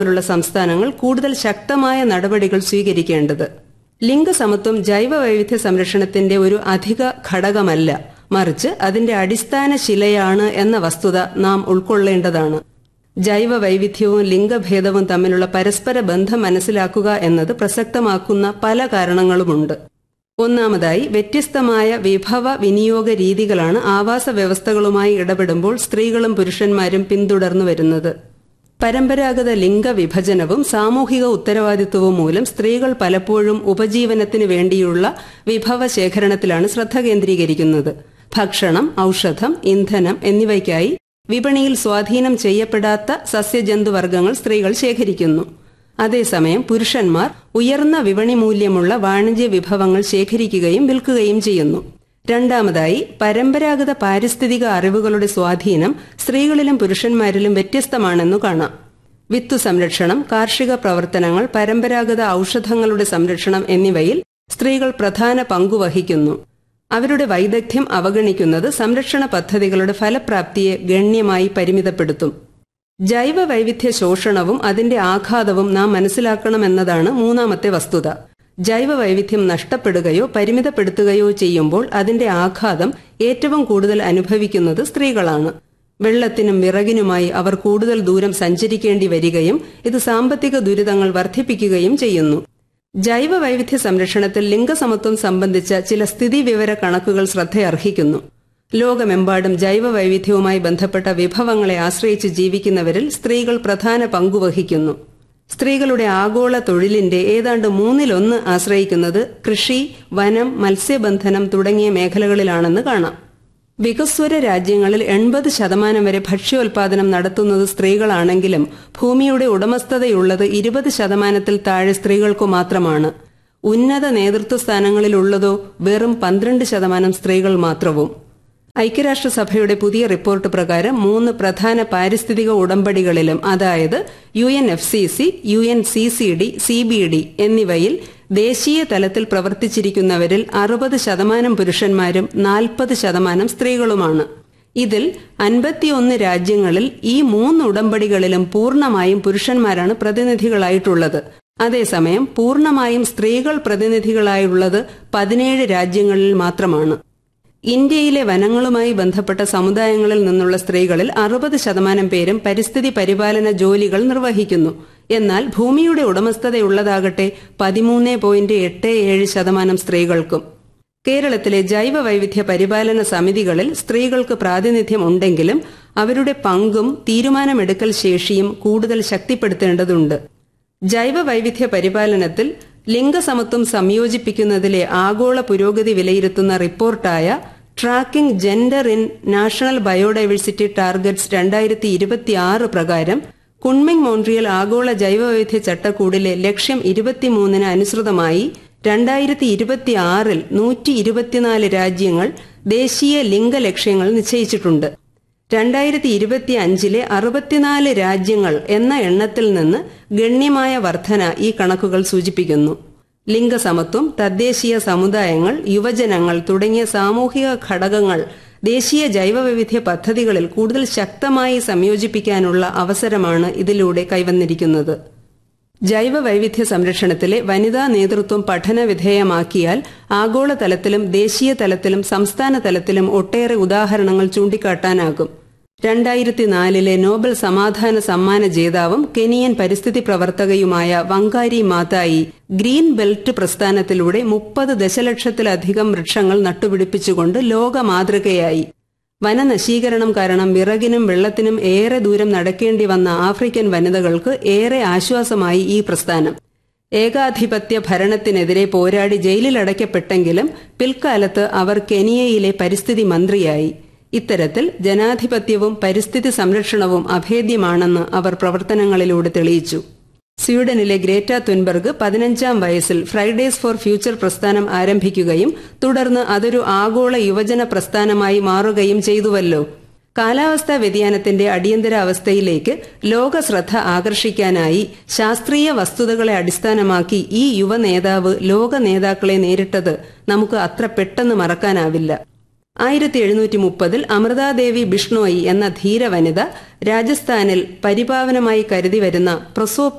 പോലുള്ള സംസ്ഥാനങ്ങൾ കൂടുതൽ ശക്തമായ നടപടികൾ സ്വീകരിക്കേണ്ടത് ലിംഗസമത്വം ജൈവ വൈവിധ്യ സംരക്ഷണത്തിന്റെ ഒരു അധിക ഘടകമല്ല മറിച്ച് അതിന്റെ അടിസ്ഥാന ശിലയാണ് എന്ന വസ്തുത നാം ഉൾക്കൊള്ളേണ്ടതാണ് ജൈവ വൈവിധ്യവും ലിംഗഭേദവും തമ്മിലുള്ള പരസ്പര ബന്ധം മനസ്സിലാക്കുക എന്നത് പ്രസക്തമാക്കുന്ന പല കാരണങ്ങളുമുണ്ട് ഒന്നാമതായി വ്യത്യസ്തമായ വിഭവ വിനിയോഗ രീതികളാണ് ആവാസ വ്യവസ്ഥകളുമായി ഇടപെടുമ്പോൾ സ്ത്രീകളും പുരുഷന്മാരും പിന്തുടർന്നു വരുന്നത് പരമ്പരാഗത ലിംഗവിഭജനവും സാമൂഹിക ഉത്തരവാദിത്വവും മൂലം സ്ത്രീകൾ പലപ്പോഴും ഉപജീവനത്തിന് വേണ്ടിയുള്ള വിഭവ ശേഖരണത്തിലാണ് ശ്രദ്ധ കേന്ദ്രീകരിക്കുന്നത് ഭക്ഷണം ഔഷധം ഇന്ധനം എന്നിവയ്ക്കായി വിപണിയിൽ സ്വാധീനം ചെയ്യപ്പെടാത്ത സസ്യജന്തുവർഗ്ഗങ്ങൾ സ്ത്രീകൾ ശേഖരിക്കുന്നു അതേസമയം പുരുഷന്മാർ ഉയർന്ന വിപണി മൂല്യമുള്ള വാണിജ്യ വിഭവങ്ങൾ ശേഖരിക്കുകയും വിൽക്കുകയും ചെയ്യുന്നു രണ്ടാമതായി പരമ്പരാഗത പാരിസ്ഥിതിക അറിവുകളുടെ സ്വാധീനം സ്ത്രീകളിലും പുരുഷന്മാരിലും വ്യത്യസ്തമാണെന്നു കാണാം വിത്തു സംരക്ഷണം കാർഷിക പ്രവർത്തനങ്ങൾ പരമ്പരാഗത ഔഷധങ്ങളുടെ സംരക്ഷണം എന്നിവയിൽ സ്ത്രീകൾ പ്രധാന പങ്കുവഹിക്കുന്നു അവരുടെ വൈദഗ്ധ്യം അവഗണിക്കുന്നത് സംരക്ഷണ പദ്ധതികളുടെ ഫലപ്രാപ്തിയെ ഗണ്യമായി പരിമിതപ്പെടുത്തും ജൈവ വൈവിധ്യ ശോഷണവും അതിന്റെ ആഘാതവും നാം മനസ്സിലാക്കണമെന്നതാണ് മൂന്നാമത്തെ വസ്തുത ജൈവ വൈവിധ്യം നഷ്ടപ്പെടുകയോ പരിമിതപ്പെടുത്തുകയോ ചെയ്യുമ്പോൾ അതിന്റെ ആഘാതം ഏറ്റവും കൂടുതൽ അനുഭവിക്കുന്നത് സ്ത്രീകളാണ് വെള്ളത്തിനും വിറകിനുമായി അവർ കൂടുതൽ ദൂരം സഞ്ചരിക്കേണ്ടി വരികയും ഇത് സാമ്പത്തിക ദുരിതങ്ങൾ വർദ്ധിപ്പിക്കുകയും ചെയ്യുന്നു ജൈവ വൈവിധ്യ സംരക്ഷണത്തിൽ ലിംഗസമത്വം സംബന്ധിച്ച ചില സ്ഥിതിവിവര കണക്കുകൾ ശ്രദ്ധയർഹിക്കുന്നു ലോകമെമ്പാടും ജൈവ വൈവിധ്യവുമായി ബന്ധപ്പെട്ട വിഭവങ്ങളെ ആശ്രയിച്ച് ജീവിക്കുന്നവരിൽ സ്ത്രീകൾ പ്രധാന പങ്കുവഹിക്കുന്നു സ്ത്രീകളുടെ ആഗോള തൊഴിലിന്റെ ഏതാണ്ട് മൂന്നിലൊന്ന് ആശ്രയിക്കുന്നത് കൃഷി വനം മത്സ്യബന്ധനം തുടങ്ങിയ മേഖലകളിലാണെന്ന് കാണാം വികസ്വര രാജ്യങ്ങളിൽ എൺപത് ശതമാനം വരെ ഭക്ഷ്യോൽപാദനം നടത്തുന്നത് സ്ത്രീകളാണെങ്കിലും ഭൂമിയുടെ ഉടമസ്ഥതയുള്ളത് ഇരുപത് ശതമാനത്തിൽ താഴെ സ്ത്രീകൾക്കു മാത്രമാണ് ഉന്നത നേതൃത്വ സ്ഥാനങ്ങളിലുള്ളതോ വെറും പന്ത്രണ്ട് ശതമാനം സ്ത്രീകൾ മാത്രവും ഐക്യരാഷ്ട്രസഭയുടെ പുതിയ റിപ്പോർട്ട് പ്രകാരം മൂന്ന് പ്രധാന പാരിസ്ഥിതിക ഉടമ്പടികളിലും അതായത് U N F C C U N C C D C B D എന്നിവയിൽ ദേശീയ തലത്തിൽ പ്രവർത്തിച്ചിരിക്കുന്നവരിൽ അറുപത് ശതമാനം പുരുഷന്മാരും നാൽപ്പത് ശതമാനം സ്ത്രീകളുമാണ് ഇതിൽ അൻപത്തിയൊന്ന് രാജ്യങ്ങളിൽ ഈ മൂന്ന് ഉടമ്പടികളിലും പൂർണ്ണമായും പുരുഷന്മാരാണ് പ്രതിനിധികളായിട്ടുള്ളത് അതേസമയം പൂർണ്ണമായും സ്ത്രീകൾ പ്രതിനിധികളായുള്ളത് പതിനേഴ് രാജ്യങ്ങളിൽ മാത്രമാണ് ഇന്ത്യയിലെ വനങ്ങളുമായി ബന്ധപ്പെട്ട സമുദായങ്ങളിൽ നിന്നുള്ള സ്ത്രീകളിൽ അറുപത് ശതമാനം പേരും പരിസ്ഥിതി പരിപാലന ജോലികൾ നിർവഹിക്കുന്നു എന്നാൽ ഭൂമിയുടെ ഉടമസ്ഥതയുള്ളതാകട്ടെ പതിമൂന്ന് പോയിന്റ് എട്ട് ഏഴ് ശതമാനം സ്ത്രീകൾക്കും കേരളത്തിലെ ജൈവ വൈവിധ്യ പരിപാലന സമിതികളിൽ സ്ത്രീകൾക്ക് പ്രാതിനിധ്യം ഉണ്ടെങ്കിലും അവരുടെ പങ്കും തീരുമാനമെടുക്കൽ ശേഷിയും കൂടുതൽ ശക്തിപ്പെടുത്തേണ്ടതുണ്ട് ജൈവ വൈവിധ്യ പരിപാലനത്തിൽ ലിംഗസമത്വം സംയോജിപ്പിക്കുന്നതിലെ ആഗോള പുരോഗതി വിലയിരുത്തുന്ന റിപ്പോർട്ടായ tracking gender in national biodiversity targets രണ്ടായിരത്തി ഇരുപത്തിയാറ് പ്രകാരം കുൺമിങ് മോൺട്രിയൽ ആഗോള ജൈവവൈവിധ്യ ചട്ടക്കൂടിലെ ലക്ഷ്യം ഇരുപത്തിമൂന്നിന് അനുസൃതമായി രണ്ടായിരത്തി ഇരുപത്തിയാറിൽ നൂറ്റി ഇരുപത്തിനാല് രാജ്യങ്ങൾ ദേശീയ ലിംഗ ലക്ഷ്യങ്ങൾ നിശ്ചയിച്ചിട്ടുണ്ട് രണ്ടായിരത്തി ഇരുപത്തി അഞ്ചിലെ അറുപത്തിനാല് രാജ്യങ്ങൾ എന്ന എണ്ണത്തിൽ നിന്ന് ഗണ്യമായ വർധന ഈ കണക്കുകൾ സൂചിപ്പിക്കുന്നു ലിംഗസമത്വം തദ്ദേശീയ സമുദായങ്ങൾ യുവജനങ്ങൾ തുടങ്ങിയ സാമൂഹിക ഘടകങ്ങൾ ദേശീയ ജൈവവൈവിധ്യ പദ്ധതികളിൽ കൂടുതൽ ശക്തമായി സംയോജിപ്പിക്കാനുള്ള അവസരമാണ് ഇതിലൂടെ കൈവന്നിരിക്കുന്നത് ജൈവ വൈവിധ്യ സംരക്ഷണത്തിലെ വനിതാ നേതൃത്വം പഠന വിധേയമാക്കിയാൽ ആഗോളതലത്തിലും ദേശീയ തലത്തിലും സംസ്ഥാന തലത്തിലും ഒട്ടേറെ ഉദാഹരണങ്ങൾ ചൂണ്ടിക്കാട്ടാനാകും രണ്ടായിരത്തി നാലിലെ നോബൽ സമാധാന സമ്മാന ജേതാവും കെനിയൻ പരിസ്ഥിതി പ്രവർത്തകയുമായ വങ്കാരി മാതായി ഗ്രീൻ ബെൽറ്റ് പ്രസ്ഥാനത്തിലൂടെ മുപ്പത് ദശലക്ഷത്തിലധികം വൃക്ഷങ്ങൾ നട്ടുപിടിപ്പിച്ചുകൊണ്ട് ലോക മാതൃകയായി വനനശീകരണം കാരണം വിറകിനും വെള്ളത്തിനും ഏറെ ദൂരം നടക്കേണ്ടി വന്ന ആഫ്രിക്കൻ വനിതകൾക്ക് ഏറെ ആശ്വാസമായി ഈ പ്രസ്ഥാനം ഏകാധിപത്യ ഭരണത്തിനെതിരെ പോരാടി ജയിലിലടയ്ക്കപ്പെട്ടെങ്കിലും പിൽക്കാലത്ത് അവർ കെനിയയിലെ പരിസ്ഥിതി മന്ത്രിയായി ഇത്തരത്തിൽ ജനാധിപത്യവും പരിസ്ഥിതി സംരക്ഷണവും അഭേദ്യമാണെന്ന് അവർ പ്രവർത്തനങ്ങളിലൂടെ തെളിയിച്ചു സ്വീഡനിലെ ഗ്രേറ്റ തുൻബർഗ് പതിനഞ്ചാം വയസ്സിൽ ഫ്രൈഡേസ് ഫോർ ഫ്യൂച്ചർ പ്രസ്ഥാനം ആരംഭിക്കുകയും തുടർന്ന് അതൊരു ആഗോള യുവജന പ്രസ്ഥാനമായി മാറുകയും ചെയ്തുവല്ലോ കാലാവസ്ഥാ വ്യതിയാനത്തിന്റെ അടിയന്തരാവസ്ഥയിലേക്ക് ലോക ശ്രദ്ധ ആകർഷിക്കാനായി ശാസ്ത്രീയ വസ്തുതകളെ അടിസ്ഥാനമാക്കി ഈ യുവ നേതാവ് ലോക നേതാക്കളെ നേരിട്ടത് നമുക്ക് അത്ര പെട്ടെന്ന് മറക്കാനാവില്ല ആയിരത്തി എഴുന്നൂറ്റി മുപ്പതിൽ അമൃതാദേവി ബിഷ്ണോയി എന്ന ധീരവനിത രാജസ്ഥാനിൽ പരിപാവനമായി കരുതി വരുന്ന പ്രസോ